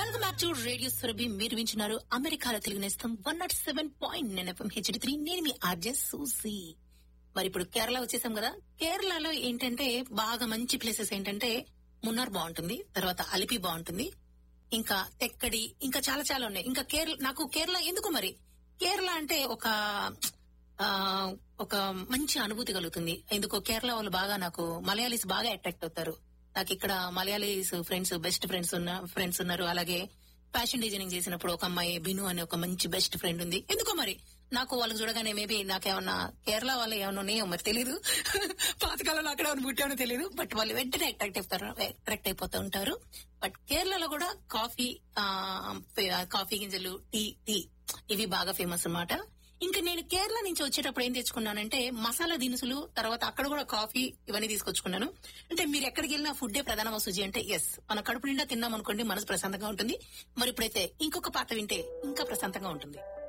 welcome back to radio Surabhi మీరు వింటున్నారు అమెరికాలో తెలుగు నేస్తం వన్ నాట్ సెవెన్ పాయింట్ నేను ఎఫ్ఎం హెచ్డి త్రీ నేను మీ ఆర్జే సూసి మరి ఇప్పుడు కేరళ వచ్చేసాం కదా కేరళలో ఏంటంటే బాగా మంచి ప్లేసెస్ ఏంటంటే మున్నార్ బాగుంటుంది తర్వాత అలిపి బాగుంటుంది ఇంకా తెక్కడి ఇంకా చాలా చాలా ఉన్నాయి ఇంకా కేరళ నాకు కేరళ ఎందుకు మరి కేరళ అంటే ఒక ఆ ఒక మంచి అనుభూతి కలుగుతుంది ఎందుకో కేరళ వాళ్ళు బాగా నాకు మలయాళీస్ బాగా అట్రాక్ట్ అవుతారు నాకు ఇక్కడ మలయాళీస్ ఫ్రెండ్స్ బెస్ట్ ఫ్రెండ్స్ ఉన్న ఫ్రెండ్స్ ఉన్నారు అలాగే ఫ్యాషన్ డిజైనింగ్ చేసినప్పుడు ఒక అమ్మాయి బిను అనే ఒక మంచి బెస్ట్ ఫ్రెండ్ ఉంది ఎందుకో మరి నాకు వాళ్ళకి చూడగానే మేబీ నాకేమన్నా కేరళ వాళ్ళు ఏమన్నా ఉన్నాయో మరి తెలియదు పాతకాలంలో అక్కడ ఏమైనా పుట్టానో తెలియదు బట్ వాళ్ళు వెంటనే అట్రాక్ట్ అయిపోతారు అట్రాక్ట్ అయిపోతూ ఉంటారు బట్ కేరళలో కూడా కాఫీ ఆ, కాఫీ గింజలు టీ టీ ఇవి బాగా ఫేమస్ అన్నమాట ఇంకా నేను కేరళ నుంచి వచ్చేటప్పుడు ఏం తెచ్చుకున్నానంటే మసాలా దినుసులు తర్వాత అక్కడ కూడా కాఫీ ఇవన్నీ తీసుకొచ్చుకున్నాను అంటే మీరు ఎక్కడికి వెళ్ళినా ఫుడ్డే ప్రధాన వస్తుజీ అంటే ఎస్ మన కడుపు నిండా తిన్నాం అనుకోండి మనసు ప్రశాంతంగా ఉంటుంది మరి ఇప్పుడైతే ఇంకొక పాట వింటే ఇంకా ప్రశాంతంగా ఉంటుంది